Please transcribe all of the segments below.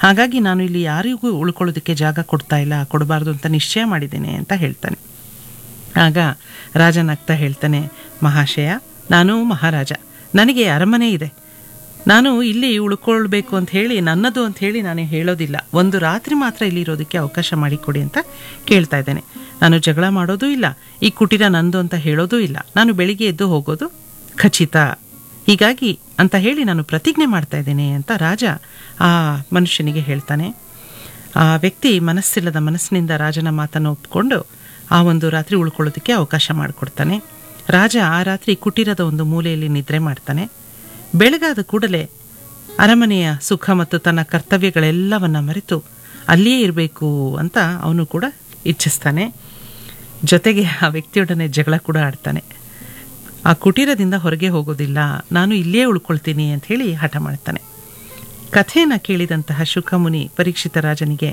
ಹಾಗಾಗಿ ನಾನು ಇಲ್ಲಿ ಯಾರಿಗೂ ಉಳ್ಕೊಳ್ಳೋದಕ್ಕೆ ಜಾಗ ಕೊಡ್ತಾ ಇಲ್ಲ ಕೊಡಬಾರ್ದು ಅಂತ ನಿಶ್ಚಯ ಮಾಡಿದ್ದೇನೆ ಅಂತ ಹೇಳ್ತಾನೆ ಆಗ ರಾಜ ನಗ್ತಾ ಹೇಳ್ತಾನೆ ಮಹಾಶಯ ನಾನು ಮಹಾರಾಜ ನನಗೆ ಅರಮನೆ ಇದೆ ನಾನು ಇಲ್ಲಿ ಉಳ್ಕೊಳ್ಬೇಕು ಅಂತ ಹೇಳಿ ನನ್ನದು ಅಂತ ಹೇಳಿ ನಾನು ಹೇಳೋದಿಲ್ಲ ಒಂದು ರಾತ್ರಿ ಮಾತ್ರ ಇಲ್ಲಿ ಇರೋದಕ್ಕೆ ಅವಕಾಶ ಮಾಡಿಕೊಡಿ ಅಂತ ಕೇಳ್ತಾ ಇದ್ದೇನೆ ನಾನು ಜಗಳ ಮಾಡೋದೂ ಇಲ್ಲ ಈ ಕುಟೀರ ನಂದು ಅಂತ ಹೇಳೋದೂ ಇಲ್ಲ ನಾನು ಬೆಳಿಗ್ಗೆ ಎದ್ದು ಹೋಗೋದು ಖಚಿತ ಹೀಗಾಗಿ ಅಂತ ಹೇಳಿ ನಾನು ಪ್ರತಿಜ್ಞೆ ಮಾಡ್ತಾ ಇದ್ದೇನೆ ಅಂತ ರಾಜ ಆ ಮನುಷ್ಯನಿಗೆ ಹೇಳ್ತಾನೆ ಆ ವ್ಯಕ್ತಿ ಮನಸ್ಸಿಲ್ಲದ ಮನಸ್ಸಿನಿಂದ ರಾಜನ ಮಾತನ್ನು ಒಪ್ಪಿಕೊಂಡು ಆ ಒಂದು ರಾತ್ರಿ ಉಳ್ಕೊಳ್ಳೋದಕ್ಕೆ ಅವಕಾಶ ಮಾಡಿಕೊಡ್ತಾನೆ ರಾಜ ಆ ರಾತ್ರಿ ಕುಟೀರದ ಒಂದು ಮೂಲೆಯಲ್ಲಿ ನಿದ್ರೆ ಮಾಡ್ತಾನೆ ಬೆಳಗಾದ ಕೂಡಲೇ ಅರಮನೆಯ ಸುಖ ಮತ್ತು ತನ್ನ ಕರ್ತವ್ಯಗಳೆಲ್ಲವನ್ನ ಮರೆತು ಅಲ್ಲಿಯೇ ಇರಬೇಕು ಅಂತ ಅವನು ಕೂಡ ಇಚ್ಛಿಸ್ತಾನೆ ಜೊತೆಗೆ ಆ ವ್ಯಕ್ತಿಯೊಡನೆ ಜಗಳ ಕೂಡ ಆಡ್ತಾನೆ ಆ ಕುಟೀರದಿಂದ ಹೊರಗೆ ಹೋಗೋದಿಲ್ಲ ನಾನು ಇಲ್ಲಿಯೇ ಉಳ್ಕೊಳ್ತೀನಿ ಅಂತ ಹೇಳಿ ಹಠ ಮಾಡ್ತಾನೆ ಕಥೆಯನ್ನು ಕೇಳಿದಂತಹ ಶುಕಮುನಿ ಪರೀಕ್ಷಿತ ರಾಜನಿಗೆ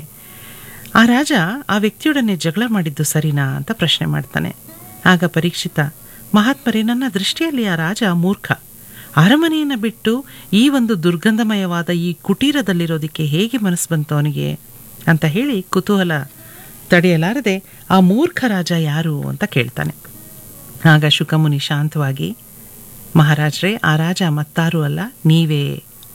ಆ ರಾಜ ಆ ವ್ಯಕ್ತಿಯೊಡನೆ ಜಗಳ ಮಾಡಿದ್ದು ಸರಿನಾ ಅಂತ ಪ್ರಶ್ನೆ ಮಾಡ್ತಾನೆ ಆಗ ಪರೀಕ್ಷಿತ ಮಹಾತ್ಮರೇ ನನ್ನ ದೃಷ್ಟಿಯಲ್ಲಿ ಆ ರಾಜ ಮೂರ್ಖ ಅರಮನೆಯನ್ನು ಬಿಟ್ಟು ಈ ಒಂದು ದುರ್ಗಂಧಮಯವಾದ ಈ ಕುಟೀರದಲ್ಲಿರೋದಕ್ಕೆ ಹೇಗೆ ಮನಸ್ಸು ಬಂತು ಅವನಿಗೆ ಅಂತ ಹೇಳಿ ಕುತೂಹಲ ತಡೆಯಲಾರದೆ ಆ ಮೂರ್ಖ ರಾಜ ಯಾರು ಅಂತ ಕೇಳ್ತಾನೆ ಆಗ ಶುಕಮುನಿ ಶಾಂತವಾಗಿ ಮಹಾರಾಜ್ರೇ ಆ ರಾಜ ಮತ್ತಾರೂ ಅಲ್ಲ ನೀವೇ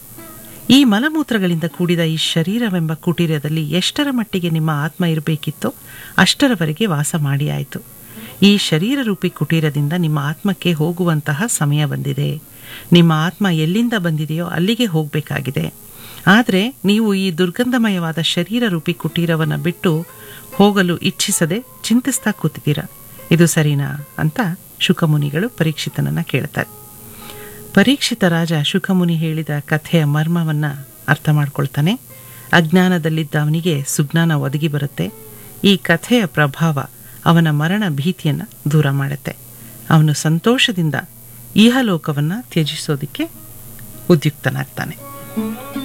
ಈ ಮಲಮೂತ್ರಗಳಿಂದ ಕೂಡಿದ ಈ ಶರೀರವೆಂಬ ಕುಟೀರದಲ್ಲಿ ಎಷ್ಟರ ಮಟ್ಟಿಗೆ ನಿಮ್ಮ ಆತ್ಮ ಇರಬೇಕಿತ್ತೋ ಅಷ್ಟರವರೆಗೆ ವಾಸ ಮಾಡಿ ಆಯಿತು ಈ ಶರೀರ ರೂಪಿ ಕುಟೀರದಿಂದ ನಿಮ್ಮ ಆತ್ಮಕ್ಕೆ ಹೋಗುವಂತಹ ಸಮಯ ಬಂದಿದೆ ನಿಮ್ಮ ಆತ್ಮ ಎಲ್ಲಿಂದ ಬಂದಿದೆಯೋ ಅಲ್ಲಿಗೆ ಹೋಗಬೇಕಾಗಿದೆ ಆದರೆ ನೀವು ಈ ದುರ್ಗಂಧಮಯವಾದ ಶರೀರ ರೂಪಿ ಕುಟೀರವನ್ನು ಬಿಟ್ಟು ಹೋಗಲು ಇಚ್ಛಿಸದೆ ಚಿಂತಿಸ್ತಾ ಕೂತಿದ್ದೀರಾ ಇದು ಸರಿನಾ ಅಂತ ಶುಕಮುನಿಗಳು ಪರೀಕ್ಷಿತನನ್ನ ಕೇಳ್ತಾರೆ ಪರೀಕ್ಷಿತ ರಾಜ ಶುಕಮುನಿ ಹೇಳಿದ ಕಥೆಯ ಮರ್ಮವನ್ನು ಅರ್ಥ ಮಾಡ್ಕೊಳ್ತಾನೆ ಅಜ್ಞಾನದಲ್ಲಿದ್ದ ಅವನಿಗೆ ಸುಜ್ಞಾನ ಒದಗಿ ಬರುತ್ತೆ ಈ ಕಥೆಯ ಪ್ರಭಾವ ಅವನ ಮರಣ ಭೀತಿಯನ್ನು ದೂರ ಮಾಡುತ್ತೆ ಅವನು ಸಂತೋಷದಿಂದ ಇಹಲೋಕವನ್ನು ತ್ಯಜಿಸೋದಕ್ಕೆ ಉದ್ಯುಕ್ತನಾಗ್ತಾನೆ